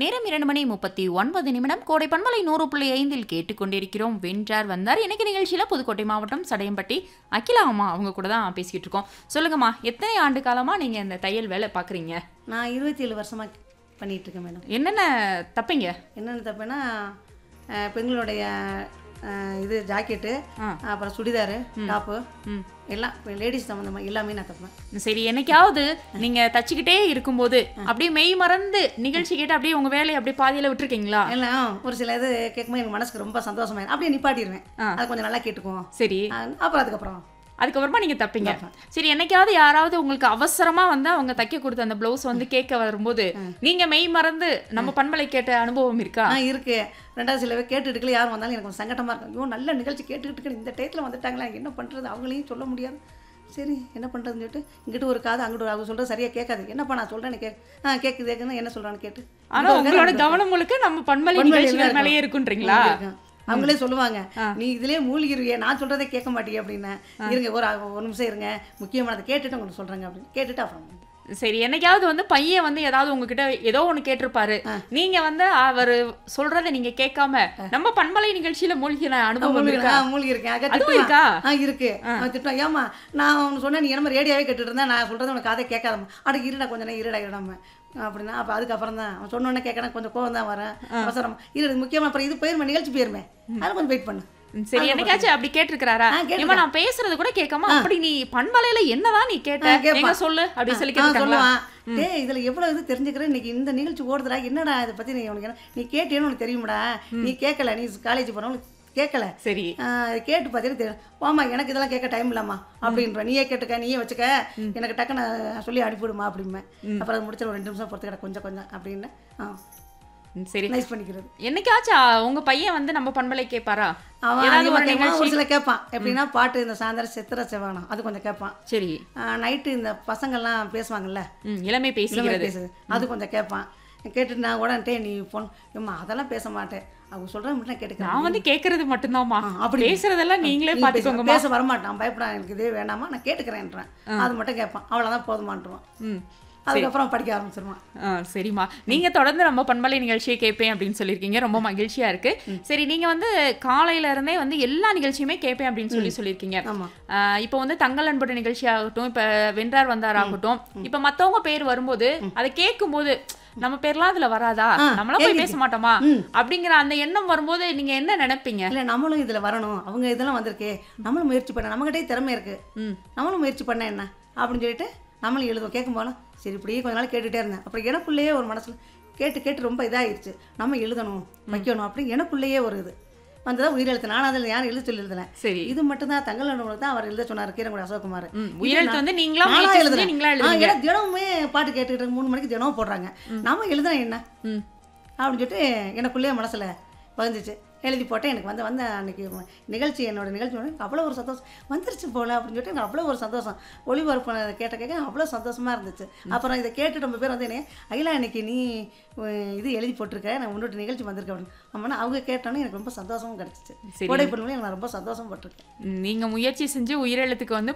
நேரம் இரண்டு மணி முப்பத்தி ஒன்பது நிமிடம் கோடை பண்பலை நூறு புள்ளி ஐந்தில் கேட்டுக்கொண்டிருக்கிறோம் வென்றார் வந்தார் இன்னைக்கு நிகழ்ச்சியில் புதுக்கோட்டை மாவட்டம் சடையம்பட்டி அகிலா அம்மா அவங்க கூட தான் பேசிக்கிட்டு இருக்கோம் சொல்லுங்கம்மா எத்தனை ஆண்டு காலமா நீங்க இந்த தையல் வேலை பார்க்குறீங்க நான் இருபத்தி ஏழு வருஷமாக பண்ணிட்டு இருக்கேன் மேடம் என்னென்ன தப்பீங்க என்னென்ன தப்புனா அஹ், பெண்களுடைய அஹ், இது ஜாக்கெட்டு ஆ. அப்புறம் சுடிதாரு டாப்பு ம் எல்லாம் லேடிஸ் சம்மந்தமாக எல்லாமே நான் தப்பேன் சரி என்னைக்காவது நீங்க தச்சுக்கிட்டே இருக்கும்போது அப்படியே மெய் மறந்து நிகழ்ச்சி கேட்டு அப்படியே உங்க வேலையை அப்படியே பாதியில விட்டுருக்கீங்களா எல்லாம் ஒரு சில இது கேட்கும்போது எனக்கு மனசுக்கு ரொம்ப சந்தோஷமாயிரும் அப்படியே நிப்பாட்டிடுவேன் ஆ. அது கொஞ்சம் நல்லா கேட்டுக்குவோம் சரி அஹ், அப்புறம் அதுக்கப்புறம் அதுக்கப்புறமா நீங்க தப்பீங்க சரி என்னைக்காவது யாராவது உங்களுக்கு அவசரமா வந்து அவங்க தைக்க கொடுத்த அந்த பிளவுஸ் வந்து கேட்க வரும்போது நீங்க மெய் மறந்து நம்ம பண்பலை கேட்ட அனுபவம் இருக்கா ஆ இருக்கு ரெண்டாவது சில பேர் கேட்டுட்டு இருக்கல யாரும் வந்தாலும் எனக்கு கொஞ்சம் சங்கடமா இருக்கும் ஐயோ நல்ல நிகழ்ச்சி கேட்டுக்கிட்டு இருக்கு இந்த டயத்தில் வந்துட்டாங்களா எனக்கு என்ன பண்ணுறது அவங்களையும் சொல்ல முடியாது சரி என்ன பண்ணுறதுன்னு சொல்லிட்டு இங்கிட்ட ஒரு காது அங்கிட்ட ஒரு அவங்க சொல்கிறது சரியாக கேட்காது என்னப்பா நான் சொல்கிறேன்னு கேட்க ஆ கேட்குது கேட்குதுன்னு என்ன சொல்கிறான்னு கேட்டு ஆனா உங்களோட கவனம் முழுக்க நம்ம பண்பலை பண்பலையில நிகழ்ச்சிகள் இருக்கும். மேலேயே இருக்குன்றீங்களா இருக்கும். அவங்களே சொல்லுவாங்க நீ இதுலயே மூழ்கிருவியே நான் சொல்றதை கேட்க மாட்டீங்க அப்படின்னு இருங்க ஒரு ஒரு நிமிஷம் இருங்க முக்கியமானதை கேட்டுட்டு உங்களுக்கு சொல்றேங்க அப்படின்னு கேட்டுட்டு அப்புறம் சரி என்னைக்காவது வந்து பையன் வந்து ஏதாவது உங்ககிட்ட ஏதோ ஒண்ணு கேட்டிருப்பாரு நீங்க வந்து அவர் சொல்றதை நீங்க கேட்காம நம்ம பண்பலை நிகழ்ச்சியில மூழ்கின அனுபவம் இருக்கா மூழ்கி இருக்கேன் அக்கா அதுவும் திட்டுவான். இருக்கா? ஆ இருக்கு அவன் திட்டுவான் ஏமா நான் அவனு சொன்னேன் நீ என்ன ரேடியோவே கேட்டுட்டு இருந்தேன் நான் சொல்றது உனக்கு காதை கேட்காதம்மா அட இருடா கொஞ்ச நேரம் இருடா இருடாம அப்படின்னா அப்போ அதுக்கப்புறம் தான் அவன் சொன்ன உடனே கேட்கணும் கொஞ்சம் கோவம் தான் வரேன் அவசரம் இரு முக்கியமா அப்புறம் இது போயிருமே நிகழ்ச்சி போயிருமே அதில் கொஞ்சம் வெயிட் பண்ணு ம், சரி என்னைக்காச்சும் அப்படி கேட்டிருக்கிறாரா ஆ, கேட்டிருக்கான். ஏமா நான் பேசுறது கூட கேட்காம அப்படி நீ பண்பலையில என்னதான் நீ கேட்ட ஆ, கேட்பான். எங்க சொல்லு அப்படி சொல்லி ஆ கேட்டாங்களா சொல்லுவான் டேய் இதில் எவ்வளோ இது தெரிஞ்சுக்கிறேன் இன்னைக்கு இந்த நிகழ்ச்சி ஓடுதுடா என்னடா இதை பற்றி நீ உனக்கு என்ன நீ கேட்டேன்னு உனக்கு தெரியுமாடா நீ கேட்கல நீ காலேஜ் போனவங்களுக்கு கேட்கல சரி ஆ, இதை கேட்டு பார்த்தீங்கன்னா தெரியும் வாமா எனக்கு இதெல்லாம் கேட்க டைம் இல்லம்மா அப்படின்ற நீயே கேட்டுக்க நீயே வச்சுக்க எனக்கு டக்குன்னு சொல்லி அனுப்பிவிடுமா அப்படிம்பேன் அப்புறம் அது முடிச்ச ஒரு ரெண்டு நிமிஷம் பொறுத்துக்கிட கொஞ்சம் கொஞ்சம் அப்படின்னு ஆ ம், சரி நைஸ் பண்ணிக்கிறது என்னைக்காச்சும் ஆ, உங்க பையன் வந்து நம்ம பண்பலை கேட்பாரா அவன் ஏதாவது அதிகமா ஒரு கேட்பான். நிகழ்ச்சி ஒரு சில கேட்பான் எப்படின்னா பாட்டு இந்த சாயந்தரம் சித்திர செவ்வானம் அது கொஞ்சம் கேட்பான் சரி நைட்டு இந்த பசங்கள்லாம் பேசுவாங்கல்ல ம், இளமை இளமை பேசுகிறது பேசுது அது கொஞ்சம் கேட்பான் கேட்டுட்டு நான் உடனே நீ ஃபோன் ஏம்மா அதெல்லாம் பேச மாட்டேன் அவங்க சொல்கிறேன் மட்டும் நான் கேட்டுக்கிறேன் நான் வந்து கேக்குறது மட்டும்தாம்மா ஆ, அப்படி. பேசுறதெல்லாம் நீங்களே நீ பேச- பாத்துக்கோங்கம்மா பேச வரமாட்டான் பயப்படான் எனக்கு இதே வேணாமா நான் கேட்டுக்கிறேன்றேன் அது மட்டும் கேட்பான் அவ்வளோதான் போதுமான்ட்டுருவான் ம் அதுக்கப்புறம் படிக்க ஆரம்பிச்சிருவான் ஆ சரிம்மா நீங்க தொடர்ந்து நம்ம பண்பலை நிகழ்ச்சியை கேட்பேன் அப்படின்னு சொல்லியிருக்கீங்க ரொம்ப மகிழ்ச்சியா இருக்கு சரி நீங்க வந்து காலையில இருந்தே வந்து எல்லா நிகழ்ச்சியுமே கேட்பேன் அப்படின்னு சொல்லி சொல்லியிருக்கீங்க ஆமா ஆ, இப்போ வந்து தங்கள் அன்புடைய நிகழ்ச்சி ஆகட்டும் இப்ப வென்றார் வந்தார் ஆகட்டும் இப்ப மத்தவங்க பேர் வரும்போது அதை கேட்கும்போது நம்ம பேர்லாம் அதுல வராதா ஆ, நம்மளாம் போய் பேச மாட்டோமா ம். அப்படிங்கிற அந்த எண்ணம் வரும்போது நீங்க என்ன நினைப்பீங்க இல்லை நம்மளும் இதில் வரணும் அவங்க இதெல்லாம் வந்திருக்கு நம்மளும் முயற்சி பண்ண நம்மகிட்டே திறமை இருக்கு ம். நம்மளும் முயற்சி பண்ண என்ன அப்படின்னு சொல்லிட்டு நம்மளும் எழுதுவோம் கேட்கும் போல சரி இப்படியே கொஞ்ச நாள் கேட்டுகிட்டே இருந்தேன் அப்புறம் எனக்குள்ளேயே ஒரு மனசுல கேட்டு கேட்டு ரொம்ப இதாகிடுச்சு நம்ம எழுதணும் வைக்கணும் அப்படி எனக்குள்ளேயே ஒரு இது வந்ததா உயிரெழுத்து நான் அதில் யாரும் எழுத சொல்லி எழுதலை சரி இது மட்டும்தான் தங்கள் நண்பர்களுக்கு தான் அவர் எழுத சொன்னார் கீரங்குடி அசோக்குமார் ம், உயிரெழுத்து வந்து நீங்களா நானா முயற்சி செஞ்சு எழுதுறேன். நீங்களா ஆ, எழுதுறீங்க ஏன்னா தினமுமே பாட்டு கேட்டுட்டு இருக்கு, மூணு மணிக்கு தினமும் போடுறாங்க நாம எழுதுறேன் என்ன ம். அப்படின்னு சொல்லிட்டு எனக்குள்ளேயே மனசுல பதிஞ்சிச்சு எழுதி போட்டேன் எனக்கு வந்து வந்த அன்னைக்கு நிகழ்ச்சி என்னோட நிகழ்ச்சி வந்து எனக்கு அவ்வளோ ஒரு சந்தோஷம் வந்துருச்சு போல அப்படின்னு சொல்லிட்டு எனக்கு அவ்வளோ ஒரு சந்தோஷம் ஒளிபரப்பு கேட்ட கேட்க அவ்வளோ சந்தோஷமா இருந்துச்சு அப்புறம் இதை கேட்டு ரொம்ப பேர் வந்து என்ன அகிலா இன்னைக்கு நீ உம், இது எழுதி போட்டிருக்க நான் உன்னோட நிகழ்ச்சி வந்திருக்கேன் அப்படின்னு ஆமாம் அவங்க கேட்டோன்னே எனக்கு ரொம்ப சந்தோஷமும் கிடச்சிச்சு சரி. கோடை பொண்ணுமே எனக்கு நான் ரொம்ப சந்தோஷம் பட்டிருக்கேன் நீங்க முயற்சி செஞ்சு உயிரெழுத்துக்கு வந்து